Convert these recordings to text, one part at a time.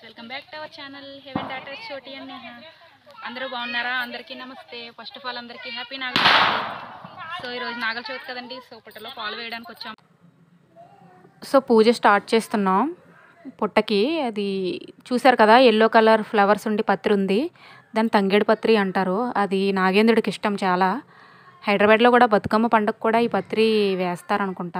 Welcome back to our channel heaven daughters Choti and Neha అందరూ బాగున్నారా అందరికీ నమస్తే ఫస్ట్ ఆఫ్ ఆల్ అందరికీ హ్యాపీ నాగల చవితి సో ఈరోజు నాగల చవితి కదండి సో పుట్టలో పాలు వేయడానికి వచ్చాం సో పూజ స్టార్ట్ చేస్తున్నాం పుట్టకి అది చూసారు కదా ఎల్లో కలర్ ఫ్లవర్స్ ఉండి పత్రి ఉంది దాన్ని తంగేడు పత్రి అంటారు అది నాగేంద్రుడికి ఇష్టం చాలా హైదరాబాద్లో కూడా బతుకమ్మ పండుగ కూడా ఈ పత్రి వేస్తారనుకుంటా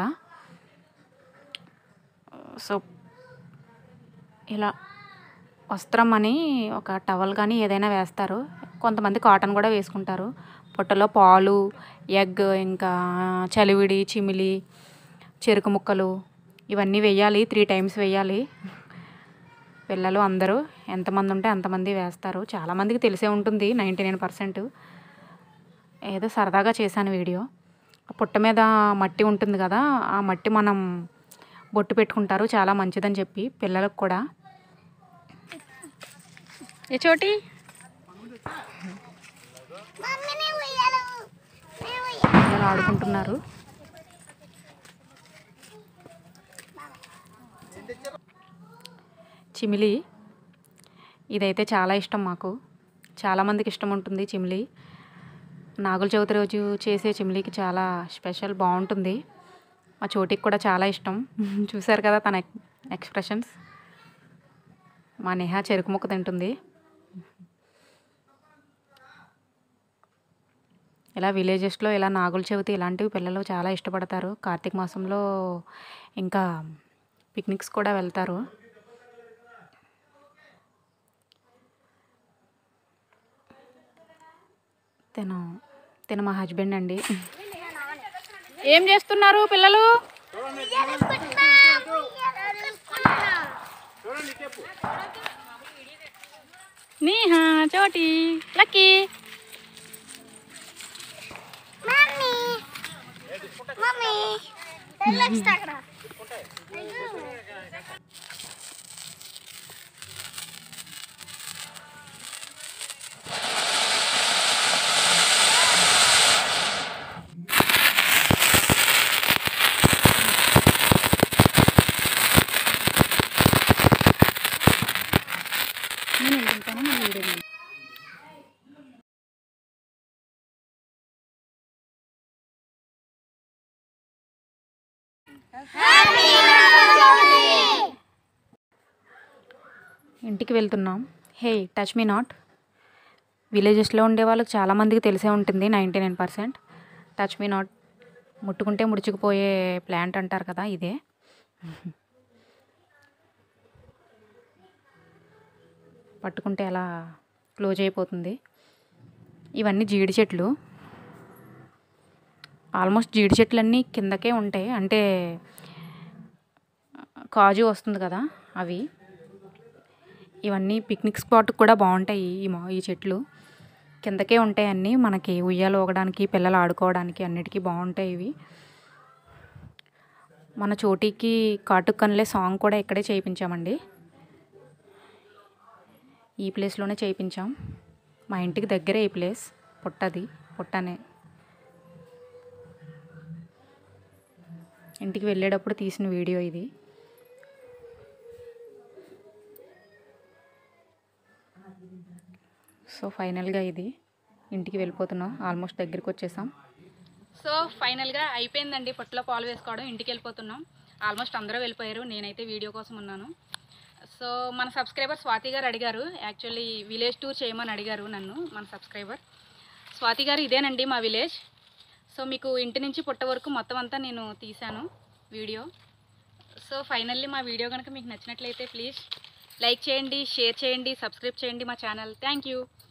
సో ఇలా వస్త్రం అని ఒక టవల్ కానీ ఏదైనా వేస్తారు కొంతమంది కాటన్ కూడా వేసుకుంటారు పుట్టలో పాలు ఎగ్ ఇంకా చలివిడి చిమిలి చెరుకు ముక్కలు ఇవన్నీ వేయాలి త్రీ టైమ్స్ వేయాలి పిల్లలు అందరూ ఎంతమంది ఉంటే అంతమంది వేస్తారు చాలామందికి తెలిసే ఉంటుంది నైంటీ నైన్ పర్సెంట్ ఏదో సరదాగా చేశాను వీడియో ఆ పుట్ట మీద మట్టి ఉంటుంది కదా ఆ మట్టి మనం బొట్టు పెట్టుకుంటారు చాలా మంచిదని చెప్పి పిల్లలకు కూడా ఏ చోటి పిల్లలు ఆడుకుంటున్నారు చిమిలి ఇదైతే చాలా ఇష్టం మాకు చాలామందికి ఇష్టం ఉంటుంది చిమిలి నాగుల చవితి రోజు చేసే చిమిలికి చాలా స్పెషల్ బాగుంటుంది మా చోటికి కూడా చాలా ఇష్టం చూశారు కదా తన ఎక్- ఎక్స్ప్రెషన్స్ మా నేహ చెరుకు ముక్క తింటుంది ఇలా విలేజెస్లో ఇలా నాగుల చవితి ఇలాంటివి పిల్లలు చాలా ఇష్టపడతారు కార్తీక మాసంలో ఇంకా పిక్నిక్స్ కూడా వెళ్తారు తిను తిన మా హస్బెండ్ అండి ఏం చేస్తున్నారు పిల్లలు నీహా చోటి లక్కీ నేను వెళ్తాను మళ్ళీ వీడియో తీయి. ఇంటికి వెళ్తున్నాం హే టచ్ మీ నాట్ విలేజెస్లో ఉండే వాళ్ళకి చాలామందికి తెలిసే ఉంటుంది ninety nine percent touch me not ముట్టుకుంటే ముడుచుకుపోయే ప్లాంట్ అంటారు కదా ఇదే పట్టుకుంటే అలా క్లోజ్ అయిపోతుంది ఇవన్నీ జీడి చెట్లు ఆల్మోస్ట్ జీడి చెట్లన్నీ కిందకే ఉంటాయి అంటే కాజు వస్తుంది కదా అవి ఇవన్నీ పిక్నిక్ స్పాట్ కూడా బాగుంటాయి ఈ మా ఈ చెట్లు కిందకే ఉంటాయి అన్నీ మనకి ఉయ్యాలు ఊగడానికి పిల్లలు ఆడుకోవడానికి అన్నిటికీ బాగుంటాయి ఇవి మన చోటీకి కాటుక్ కన్లే సాంగ్ కూడా ఇక్కడే చేయించామండి ఈ ప్లేస్లోనే చేయించాం మా ఇంటికి దగ్గరే ఈ ప్లేస్ పుట్టది పుట్టనే ఇంటికి వెళ్ళేటప్పుడు తీసిన వీడియో ఇది సో ఫైనల్గా ఇది ఇంటికి వెళ్ళిపోతున్నాం ఆల్మోస్ట్ దగ్గరికి వచ్చేసాం సో ఫైనల్గా అయిపోయిందండి పొట్టలో పాలు వేసుకోవడం ఇంటికి వెళ్ళిపోతున్నాం ఆల్మోస్ట్ అందరూ వెళ్ళిపోయారు నేనైతే వీడియో కోసం ఉన్నాను సో మన సబ్స్క్రైబర్ స్వాతి గారు అడిగారు యాక్చువల్లీ విలేజ్ టూర్ చేయమని అడిగారు నన్ను మన సబ్స్క్రైబర్ స్వాతి గారు ఇదేనండి మా విలేజ్ సో మీకు ఇంటి నుంచి పుట్ట వరకు మొత్తం అంతా నేను తీశాను వీడియో సో ఫైనల్లీ మా వీడియో కనుక మీకు నచ్చినట్లయితే ప్లీజ్ లైక్ చేయండి షేర్ చేయండి సబ్స్క్రైబ్ చేయండి మా ఛానల్ థ్యాంక్ యూ